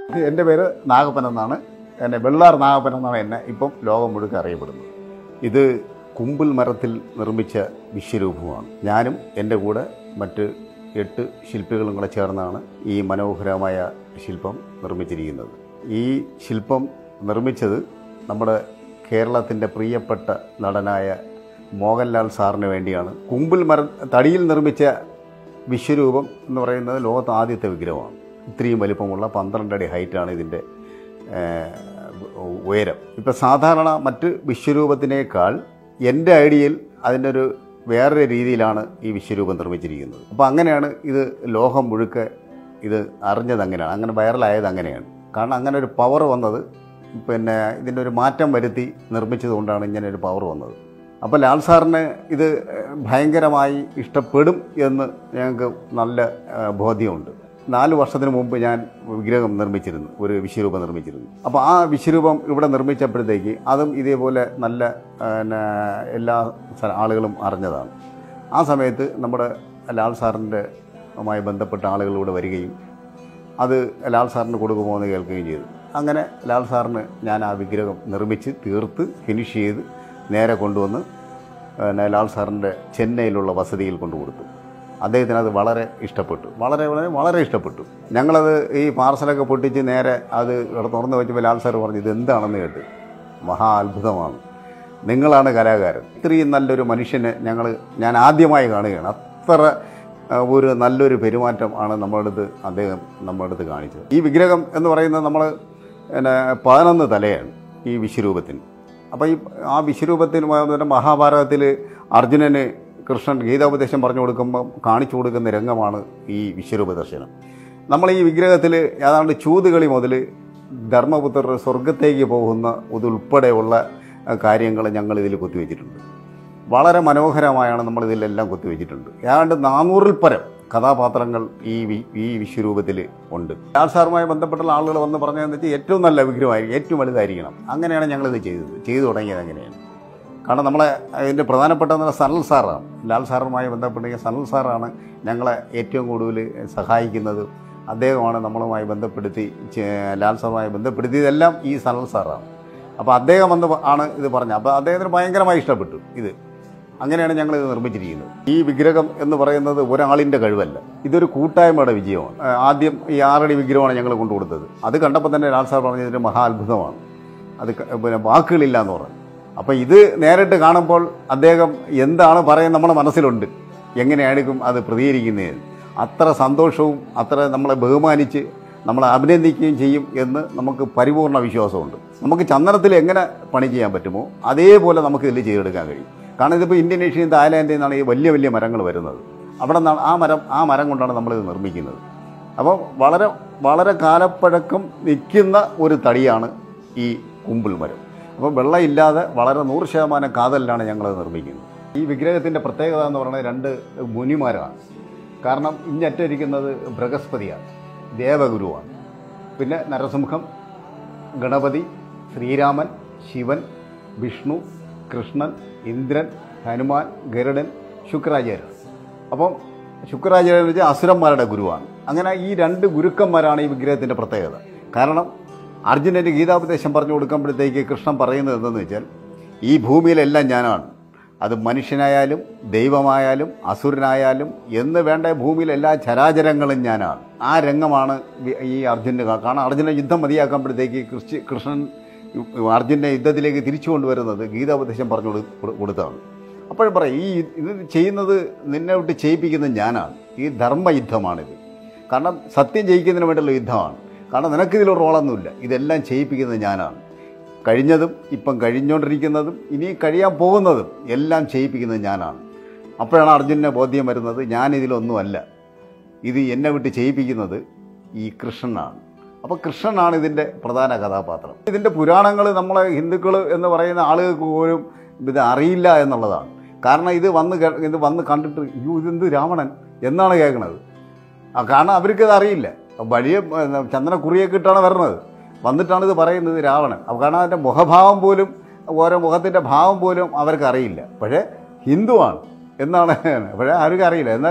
എൻ്റെ പേര് നാഗപ്പൻ എന്നാണ് എന്നെ വെള്ളാർ നാഗപ്പൻ എന്നാണ് എന്നെ ഇപ്പം ലോകം മുഴുവൻ അറിയപ്പെടുന്നത് ഇത് കുമ്പിൾ മരത്തിൽ നിർമ്മിച്ച വിശ്വരൂപമാണ് ഞാനും എൻ്റെ കൂടെ മറ്റ് എട്ട് ശില്പികളും കൂടെ ചേർന്നാണ് ഈ മനോഹരമായ ശില്പം നിർമ്മിച്ചിരിക്കുന്നത് ഈ ശില്പം നിർമ്മിച്ചത് നമ്മുടെ കേരളത്തിൻ്റെ പ്രിയപ്പെട്ട നടനായ മോഹൻലാൽ സാറിന് വേണ്ടിയാണ് കുമ്പിൾ മര തടിയിൽ നിർമ്മിച്ച വിശ്വരൂപം എന്ന് പറയുന്നത് ലോകത്ത് ആദ്യത്തെ വിഗ്രഹമാണ് ഇത്രയും വലിപ്പമുള്ള പന്ത്രണ്ട് അടി ഹൈറ്റാണ് ഇതിൻ്റെ ഏഹ്, ഉയരം ഇപ്പം സാധാരണ മറ്റ് വിശ്വരൂപത്തിനേക്കാൾ എൻ്റെ ഐഡിയയിൽ അതിൻ്റെ ഒരു വേറൊരു രീതിയിലാണ് ഈ വിശ്വരൂപം നിർമ്മിച്ചിരിക്കുന്നത് അപ്പോൾ അങ്ങനെയാണ് ഇത് ലോകം മുഴുക്കെ ഇത് അറിഞ്ഞത് അങ്ങനെയാണ് അങ്ങനെ വൈറലായത് അങ്ങനെയാണ് കാരണം അങ്ങനെ ഒരു പവർ വന്നത് പിന്നെ ഇതിൻ്റെ ഒരു മാറ്റം വരുത്തി നിർമ്മിച്ചത് കൊണ്ടാണ് ഇങ്ങനെ ഒരു പവർ വന്നത് അപ്പോൾ ലാൽ സാറിന് ഇത് ഭയങ്കരമായി ഇഷ്ടപ്പെടും എന്ന് ഞങ്ങൾക്ക് നല്ല ആ, ബോധ്യമുണ്ട് നാല് വർഷത്തിന് മുമ്പ് ഞാൻ വിഗ്രഹം നിർമ്മിച്ചിരുന്നു ഒരു വിശ്വരൂപം നിർമ്മിച്ചിരുന്നു അപ്പോൾ ആ വിശ്വരൂപം ഇവിടെ നിർമ്മിച്ചപ്പോഴത്തേക്ക് അതും ഇതേപോലെ നല്ല ആ, പിന്നെ എല്ലാ സ്ഥ- ആളുകളും അറിഞ്ഞതാണ് ആ സമയത്ത് നമ്മുടെ ലാൽ സാറിൻ്റെ മായി ബന്ധപ്പെട്ട ആളുകൾ ഇവിടെ വരികയും അത് ലാൽ സാറിന് കൊടുക്കുമോ എന്ന് കേൾക്കുകയും ചെയ്തു അങ്ങനെ ലാൽ സാറിന് ഞാൻ ആ വിഗ്രഹം നിർമ്മിച്ച് തീർത്ത് ഫിനിഷ് ചെയ്ത് നേരെ കൊണ്ടുവന്ന് പിന്നെ ലാൽ സാറിൻ്റെ ചെന്നൈയിലുള്ള വസതിയിൽ കൊണ്ടു കൊടുത്തു അദ്ദേഹത്തിന് അത് വളരെ ഇഷ്ടപ്പെട്ടു വളരെ വളരെ വളരെ ഇഷ്ടപ്പെട്ടു ഞങ്ങളത് ഈ പാർസലൊക്കെ പൊട്ടിച്ച് നേരെ അത് ഇവിടെ തുറന്ന് വെച്ചപ്പോൾ ലാൽ സാർ പറഞ്ഞു ഇത് എന്താണെന്ന് കേട്ട് മഹാ അത്ഭുതമാണ് നിങ്ങളാണ് കലാകാരൻ ഇത്രയും നല്ലൊരു മനുഷ്യനെ ഞങ്ങൾ ഞാൻ ആദ്യമായി കാണുകയാണ് അത്ര ആ, ഒരു നല്ലൊരു പെരുമാറ്റം ആണ് നമ്മുടെ അടുത്ത് അദ്ദേഹം നമ്മുടെ അടുത്ത് കാണിച്ചത് ഈ വിഗ്രഹം എന്ന് പറയുന്നത് നമ്മൾ പിന്നെ പതിനൊന്ന് തലയാണ് ഈ വിശ്വരൂപത്തിന് അപ്പോൾ ഈ ആ വിശ്വരൂപത്തിന് പിന്നെ മഹാഭാരതത്തിൽ അർജുനന് കൃഷ്ണൻ ഗീതാപദേശം പറഞ്ഞു കൊടുക്കുമ്പോൾ കാണിച്ചു കൊടുക്കുന്ന രംഗമാണ് ഈ വിശ്വരൂപ ദർശനം നമ്മൾ ഈ വിഗ്രഹത്തിൽ ഏതാണ്ട് ചൂതുകളി മുതൽ ധർമ്മപുത്രർ സ്വർഗത്തേക്ക് പോകുന്ന ഇതുൾപ്പെടെയുള്ള കാര്യങ്ങൾ ഞങ്ങൾ ഇതിൽ കുത്തിവെച്ചിട്ടുണ്ട് വളരെ മനോഹരമായാണ് നമ്മൾ ഇതിലെല്ലാം കുത്തിവെച്ചിട്ടുണ്ട് ഏതാണ്ട് നാനൂറിൽ പരം കഥാപാത്രങ്ങൾ ഈ വി- ഈ വിശ്വരൂപത്തിൽ ഉണ്ട് ലാൽ സാറുമായി ബന്ധപ്പെട്ടുള്ള ആളുകൾ വന്ന് പറഞ്ഞതെന്ന് വെച്ചാൽ ഏറ്റവും നല്ല വിഗ്രഹമായിരിക്കും ഏറ്റവും വലുതായിരിക്കണം അങ്ങനെയാണ് ഞങ്ങളിത് ചെയ്തത് ചെയ്തു തുടങ്ങിയത് അങ്ങനെയാണ് കാരണം നമ്മളെ ഇതിൻ്റെ പ്രധാനപ്പെട്ട എന്ന് പറഞ്ഞാൽ സനൽ സാറാണ് ലാൽ സാറുമായി ബന്ധപ്പെട്ട സനൽ സാറാണ് ഞങ്ങളെ ഏറ്റവും കൂടുതൽ സഹായിക്കുന്നത് അദ്ദേഹമാണ് നമ്മളുമായി ബന്ധപ്പെടുത്തി ചെ- ലാൽ സാറുമായി ബന്ധപ്പെടുത്തിയതെല്ലാം ഈ സനൽ സാറാണ് അപ്പോൾ അദ്ദേഹം വന്ന് പ- ആണ് ഇത് പറഞ്ഞത് അപ്പോൾ അദ്ദേഹത്തിന് ഭയങ്കരമായി ഇഷ്ടപ്പെട്ടു ഇത് അങ്ങനെയാണ് ഞങ്ങൾ ഇത് നിർമ്മിച്ചിരിക്കുന്നത് ഈ വിഗ്രഹം എന്ന് പറയുന്നത് ഒരാളിൻ്റെ കഴിവല്ല ഇതൊരു കൂട്ടായ്മയുടെ വിജയമാണ് ആ, ആദ്യം ഈ ആറടി വിഗ്രഹമാണ് ഞങ്ങൾ കൊണ്ടുകൊടുത്തത് അത് കണ്ടപ്പോൾ തന്നെ ലാൽ സാർ പറഞ്ഞത് ഇതിൻ്റെ മഹാ അത്ഭുതമാണ് അത് ക- പിന്നെ വാക്കുകളില്ല എന്ന് പറഞ്ഞു അപ്പോൾ ഇത് നേരിട്ട് കാണുമ്പോൾ അദ്ദേഹം എന്താണ് പറയുന്നത് നമ്മുടെ മനസ്സിലുണ്ട് എങ്ങനെയായിരിക്കും അത് പ്രതികരിക്കുന്നത് അത്ര സന്തോഷവും അത്ര നമ്മളെ ബഹുമാനിച്ച് നമ്മളെ അഭിനന്ദിക്കുകയും ചെയ്യും എന്ന് നമുക്ക് പരിപൂർണ വിശ്വാസമുണ്ട് നമുക്ക് ചന്ദനത്തിൽ എങ്ങനെ പണി ചെയ്യാൻ പറ്റുമോ അതേപോലെ നമുക്ക് ഇതിൽ ചെയ്തെടുക്കാൻ കഴിയും കാരണം ഇതിപ്പോൾ ഇന്തോനേഷ്യയും തായ്ലാൻഡിൽ നിന്നാണ് ഈ വലിയ വലിയ മരങ്ങൾ വരുന്നത് അവിടെ നിന്നാണ് ആ മരം ആ മരം കൊണ്ടാണ് നമ്മളിത് നിർമ്മിക്കുന്നത് അപ്പോൾ വളരെ വളരെ കാലപ്പഴക്കം നിൽക്കുന്ന ഒരു തടിയാണ് ഈ കുമ്പിൾ മരം അപ്പോൾ വെള്ളമില്ലാതെ വളരെ നൂറ് ശതമാനം കാതലിലാണ് ഞങ്ങളത് നിർമ്മിക്കുന്നത് ഈ വിഗ്രഹത്തിൻ്റെ പ്രത്യേകത എന്ന് പറയുന്നത് രണ്ട് മുനിമാരാണ് കാരണം ഇഞ്ഞറ്റിരിക്കുന്നത് ബൃഹസ്പതിയാണ് ദേവഗുരുവാണ് പിന്നെ നരസിംഹം ഗണപതി ശ്രീരാമൻ ശിവൻ വിഷ്ണു കൃഷ്ണൻ ഇന്ദ്രൻ ഹനുമാൻ ഗരുഡൻ ശുക്രാചാര്യൻ അപ്പം ശുക്രാചാര്യൻ എന്ന് വെച്ചാൽ അസുരന്മാരുടെ ഗുരുവാണ് അങ്ങനെ ഈ രണ്ട് ഗുരുക്കന്മാരാണ് ഈ വിഗ്രഹത്തിൻ്റെ പ്രത്യേകത കാരണം അർജുനന് ഗീതാപദേശം പറഞ്ഞു കൊടുക്കുമ്പോഴത്തേക്ക് കൃഷ്ണൻ പറയുന്നത് എന്തെന്ന് വെച്ചാൽ ഈ ഭൂമിയിലെല്ലാം ഞാനാണ് അത് മനുഷ്യനായാലും ദൈവമായാലും അസുരനായാലും എന്ന് വേണ്ട ഭൂമിയിലെ എല്ലാ ചരാചരങ്ങളും ഞാനാണ് ആ രംഗമാണ് വി- ഈ അർജുനന് കാ- കാരണം അർജുനെ യുദ്ധം മതിയാക്കുമ്പോഴത്തേക്ക് കൃഷി കൃഷ്ണൻ അർജുനെ യുദ്ധത്തിലേക്ക് തിരിച്ചു കൊണ്ടുവരുന്നത് ഗീതാപദേശം പറഞ്ഞു കൊടു- കൊടു- കൊടുത്താണ് അപ്പോഴും പറയും ഈ ഇത് ചെയ്യുന്നത് നിന്നെ വിട്ട് ചെയ്യിപ്പിക്കുന്നത് ഞാനാണ് ഈ ധർമ്മയുദ്ധമാണിത് കാരണം സത്യം ജയിക്കുന്നതിന് വേണ്ടിയുള്ള യുദ്ധമാണ് കാരണം നിനക്കിതിലൊരു റോളൊന്നുമില്ല ഇതെല്ലാം ചെയ്യിപ്പിക്കുന്നത് ഞാനാണ് കഴിഞ്ഞതും ഇപ്പം കഴിഞ്ഞുകൊണ്ടിരിക്കുന്നതും ഇനി കഴിയാൻ പോകുന്നതും എല്ലാം ചെയ്യിപ്പിക്കുന്നത് ഞാനാണ് അപ്പോഴാണ് അർജുനന് ബോധ്യം വരുന്നത് ഞാനിതിലൊന്നുമല്ല ഇത് എന്നെ വിട്ട് ചെയ്യിപ്പിക്കുന്നത് ഈ കൃഷ്ണനാണ് അപ്പോൾ കൃഷ്ണനാണ് ഇതിൻ്റെ പ്രധാന കഥാപാത്രം ഇതിൻ്റെ പുരാണങ്ങൾ നമ്മളെ ഹിന്ദുക്കൾ എന്ന് പറയുന്ന ആളുകൾക്ക് പോലും ഇത് അറിയില്ല എന്നുള്ളതാണ് കാരണം ഇത് വന്ന് കേ- ഇത് വന്ന് കണ്ടിട്ട് യു ഇതെന്ത് രാവണൻ എന്നാണ് കേൾക്കുന്നത് ആ, കാരണം അവർക്കത് അറിയില്ല വലിയ ഏ, ചന്ദനക്കുറിയൊക്കെ ഇട്ടാണ് വരുന്നത് വന്നിട്ടാണ് ഇത് പറയുന്നത് രാവണൻ അപ്പോൾ കാരണം അതിൻ്റെ മുഖഭാവം പോലും ഓരോ മുഖത്തിൻ്റെ ഭാവം പോലും അവർക്ക് അറിയില്ല പക്ഷേ ഹിന്ദുവാണ് എന്നാണ് പക്ഷേ ആർക്കും അറിയില്ല എന്നാൽ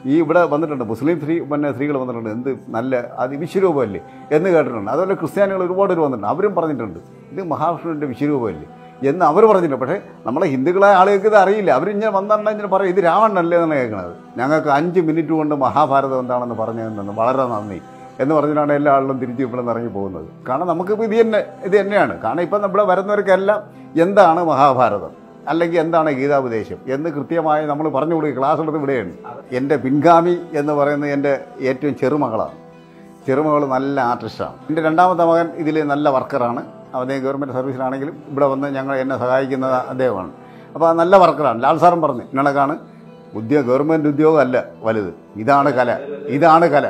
ഈ ഇവിടെ വന്നിട്ടുണ്ട് മുസ്ലിം സ്ത്രീ പിന്നെ സ്ത്രീകൾ വന്നിട്ടുണ്ട് എന്ത് നല്ല അത് വിശ്വരൂപമല്ലേ എന്ന് കേട്ടിട്ടുണ്ട് അതുപോലെ ക്രിസ്ത്യാനികൾ ഒരുപാട് പേര് വന്നിട്ടുണ്ട് അവരും പറഞ്ഞിട്ടുണ്ട് ഇത് മഹാവിഷ്ണുവിൻ്റെ വിശ്വരൂപമല്ലേ എന്ന് അവർ പറഞ്ഞിട്ടുണ്ട് പക്ഷേ നമ്മളെ ഹിന്ദുക്കളായ ആളുകൾക്ക് ഇത് അറിയില്ല അവരിങ്ങനെ വന്നിട്ടുണ്ടെങ്കിൽ ഇങ്ങനെ പറയും ഇത് രാവണനല്ലേ എന്നാണ് കേൾക്കുന്നത് ഞങ്ങൾക്ക് അഞ്ച് മിനിറ്റ് കൊണ്ട് മഹാഭാരതം എന്താണെന്ന് പറഞ്ഞു തന്നു വളരെ നന്ദി എന്ന് പറഞ്ഞിട്ടാണ് എല്ലാ ആളുകളും തിരിച്ച് ഇവിടെ നിന്ന് ഇറങ്ങി പോകുന്നത് കാരണം നമുക്കിപ്പോൾ ഇത് തന്നെ ഇത് തന്നെയാണ് കാരണം ഇപ്പം ഇവിടെ വരുന്നവർക്കെല്ലാം എന്താണ് മഹാഭാരതം അല്ലെങ്കിൽ എന്താണ് ഗീതാപദേശം എന്ന് കൃത്യമായി നമ്മൾ പറഞ്ഞു കൊടുക്കുക ക്ലാസ് എടുത്ത് ഇവിടെയാണ് എൻ്റെ പിൻഗാമി എന്ന് പറയുന്നത് എൻ്റെ ഏറ്റവും ചെറുമകളാണ് ചെറുമകൾ നല്ല ആർട്ടിസ്റ്റാണ് എൻ്റെ രണ്ടാമത്തെ മകൻ ഇതിൽ നല്ല വർക്കറാണ് അദ്ദേഹം ഗവൺമെൻറ് സർവീസിലാണെങ്കിലും ഇവിടെ വന്ന് ഞങ്ങൾ എന്നെ സഹായിക്കുന്നത് അദ്ദേഹമാണ് അപ്പോൾ നല്ല വർക്കറാണ് ലാൽ സാറും പറഞ്ഞു ഇന്നണക്കാണ് ഉദ്യോഗ ഗവൺമെൻറ് ഉദ്യോഗമല്ല വലുത് ഇതാണ് കല ഇതാണ് കല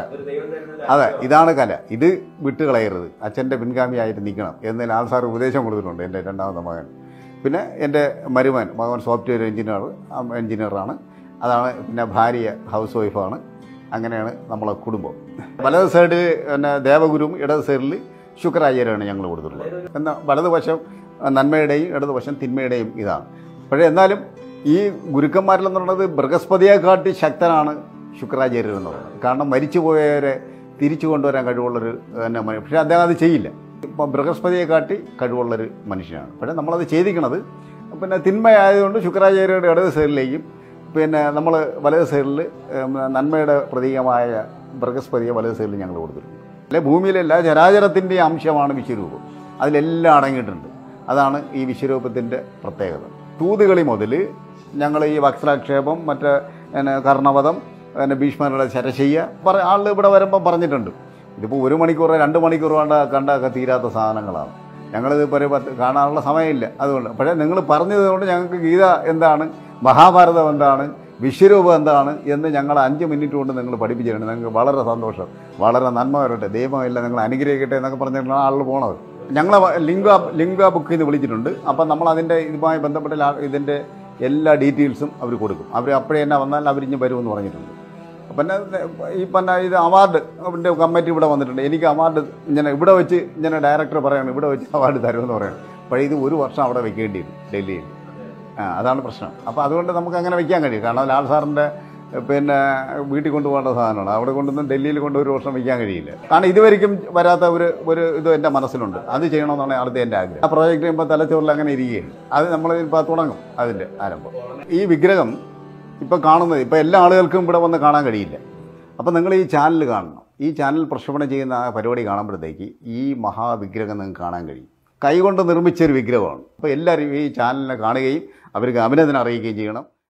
അതെ ഇതാണ് കല ഇത് വിട്ടുകളയരുത് അച്ഛൻ്റെ പിൻഗാമിയായിട്ട് നിൽക്കണം എന്ന് ലാൽ സാർ ഉപദേശം കൊടുത്തിട്ടുണ്ട് എൻ്റെ രണ്ടാമത്തെ മകൻ പിന്നെ എൻ്റെ മരുമൻ മകൻ സോഫ്റ്റ്വെയർ എഞ്ചിനീയർ എഞ്ചിനീയറാണ് അതാണ് പിന്നെ ഭാര്യ ഹൗസ് വൈഫാണ് അങ്ങനെയാണ് നമ്മളെ കുടുംബം വലത് സൈഡിൽ പിന്നെ ദേവഗുരുവും ഇടത് സൈഡിൽ ശുക്രാചാര്യാണ് ഞങ്ങൾ കൊടുത്തിട്ടുള്ളത് എന്നാൽ വലതുവശം നന്മയുടെയും ഇടതുവശം തിന്മയുടെയും ഇതാണ് പക്ഷേ എന്നാലും ഈ ഗുരുക്കന്മാരിലെന്ന് പറയുന്നത് ബൃഹസ്പതിയെ കാട്ടി ശക്തനാണ് ശുക്രാചാര്യർ എന്ന് പറയുന്നത് കാരണം മരിച്ചുപോയവരെ തിരിച്ചു കൊണ്ടുവരാൻ കഴിവുള്ളൊരു തന്നെ മനുഷ്യൻ പക്ഷേ അദ്ദേഹം അത് ചെയ്യില്ല ഇപ്പം ബൃഹസ്പതിയെ കാട്ടി കഴിവുള്ളൊരു മനുഷ്യനാണ് പക്ഷേ നമ്മളത് ചെയ്തിക്കണത് പിന്നെ തിന്മയായതുകൊണ്ട് ശുക്രാചാര്യയുടെ ഇടത് സൈഡിലേക്കും പിന്നെ നമ്മൾ വലത് സൈഡിൽ നന്മയുടെ പ്രതീകമായ ബൃഹസ്പതിയെ വലത് സൈഡിൽ ഞങ്ങൾ കൊടുത്തിട്ടുണ്ട് അല്ലെ ഭൂമിയിലെ എല്ലാ ചരാചരത്തിൻ്റെയും അംശമാണ് വിശ്വരൂപം അതിലെല്ലാം അടങ്ങിയിട്ടുണ്ട് അതാണ് ഈ വിശ്വരൂപത്തിൻ്റെ പ്രത്യേകത തൂതുകളി മുതൽ ഞങ്ങൾ ഈ വത്സലാക്ഷേപം മറ്റേ പിന്നെ കർണവധം പിന്നെ ഭീഷ്മരുടെ ശരശയ്യ പറ ആൾ ഇവിടെ വരുമ്പം പറഞ്ഞിട്ടുണ്ട് ഇതിപ്പോൾ ഒരു മണിക്കൂർ രണ്ട് മണിക്കൂർ കൊണ്ട് കണ്ടൊക്കെ തീരാത്ത സാധനങ്ങളാണ് ഞങ്ങളിത് ഒരു പത്ത് കാണാനുള്ള സമയമില്ല അതുകൊണ്ട് പക്ഷേ നിങ്ങൾ പറഞ്ഞത് കൊണ്ട് ഞങ്ങൾക്ക് ഗീത എന്താണ് മഹാഭാരതം എന്താണ് വിശ്വരൂപം എന്താണ് എന്ന് ഞങ്ങൾ അഞ്ച് മിനിറ്റ് കൊണ്ട് നിങ്ങൾ പഠിപ്പിച്ചിട്ടുണ്ട് ഞങ്ങൾക്ക് വളരെ സന്തോഷം വളരെ നന്മ വരട്ടെ ദൈവമില്ല നിങ്ങൾ അനുഗ്രഹിക്കട്ടെ എന്നൊക്കെ പറഞ്ഞിട്ടാണ് ആളുകൾ പോണത് ഞങ്ങളെ ലിംഗ ലിംഗ ബുക്ക് ചെയ്ത് വിളിച്ചിട്ടുണ്ട് അപ്പം നമ്മൾ അതിൻ്റെ ഇതുമായി ബന്ധപ്പെട്ട ലാ- ഇതിൻ്റെ എല്ലാ ഡീറ്റെയിൽസും അവർ കൊടുക്കും അവർ അപ്പോഴേ തന്നെ വന്നാൽ അവരിഞ്ഞ് വരുമെന്ന് പറഞ്ഞിട്ടുണ്ട് പിന്നെ ഈ പറഞ്ഞ ഇത് അവാർഡ് അവൻ്റെ കമ്മിറ്റി ഇവിടെ വന്നിട്ടുണ്ട് എനിക്ക് അവാർഡ് ഇങ്ങനെ ഇവിടെ വെച്ച് ഇങ്ങനെ ഡയറക്ടർ പറയണം ഇവിടെ വെച്ച് അവാർഡ് തരുമെന്ന് പറയണം പക്ഷേ ഇത് ഒരു വർഷം അവിടെ വെക്കേണ്ടി വരും ഡൽഹിയിൽ ആ അതാണ് പ്രശ്നം അപ്പോൾ അതുകൊണ്ട് നമുക്ക് അങ്ങനെ വെക്കാൻ കഴിയും കാരണം ലാൽ സാറിൻ്റെ പിന്നെ വീട്ടിൽ കൊണ്ടുപോകേണ്ട സാധനമാണ് അവിടെ കൊണ്ടൊന്നും ഡൽഹിയിൽ കൊണ്ട് ഒരു വർഷം വെക്കാൻ കഴിയില്ല കാരണം ഇതുവരെയും വരാത്ത ഒരു ഒരു ഇത് എൻ്റെ മനസ്സിലുണ്ട് അത് ചെയ്യണമെന്നാണ് അടുത്ത എൻ്റെ ആഗ്രഹം ആ പ്രോജക്റ്റ് ഇപ്പോൾ തലച്ചോറിൽ അങ്ങനെ ഇരിക്കുകയാണ് അത് നമ്മൾ ഇപ്പോൾ തുടങ്ങും അതിൻ്റെ ആരംഭം ഈ വിഗ്രഹം ഇപ്പം കാണുന്നത് ഇപ്പം എല്ലാ ആളുകൾക്കും ഇവിടെ വന്ന് കാണാൻ കഴിയില്ല അപ്പം നിങ്ങൾ ഈ ചാനൽ കാണണം ഈ ചാനൽ പ്രക്ഷേപണം ചെയ്യുന്ന ആ പരിപാടി കാണുമ്പോഴത്തേക്ക് ഈ മഹാവിഗ്രഹം നിങ്ങൾക്ക് കാണാൻ കഴിയും കൈകൊണ്ട് നിർമ്മിച്ച ഒരു വിഗ്രഹമാണ് അപ്പോൾ എല്ലാവരും ഈ ചാനലിനെ കാണുകയും അവർക്ക് അഭിനന്ദനം അറിയിക്കുകയും ചെയ്യണം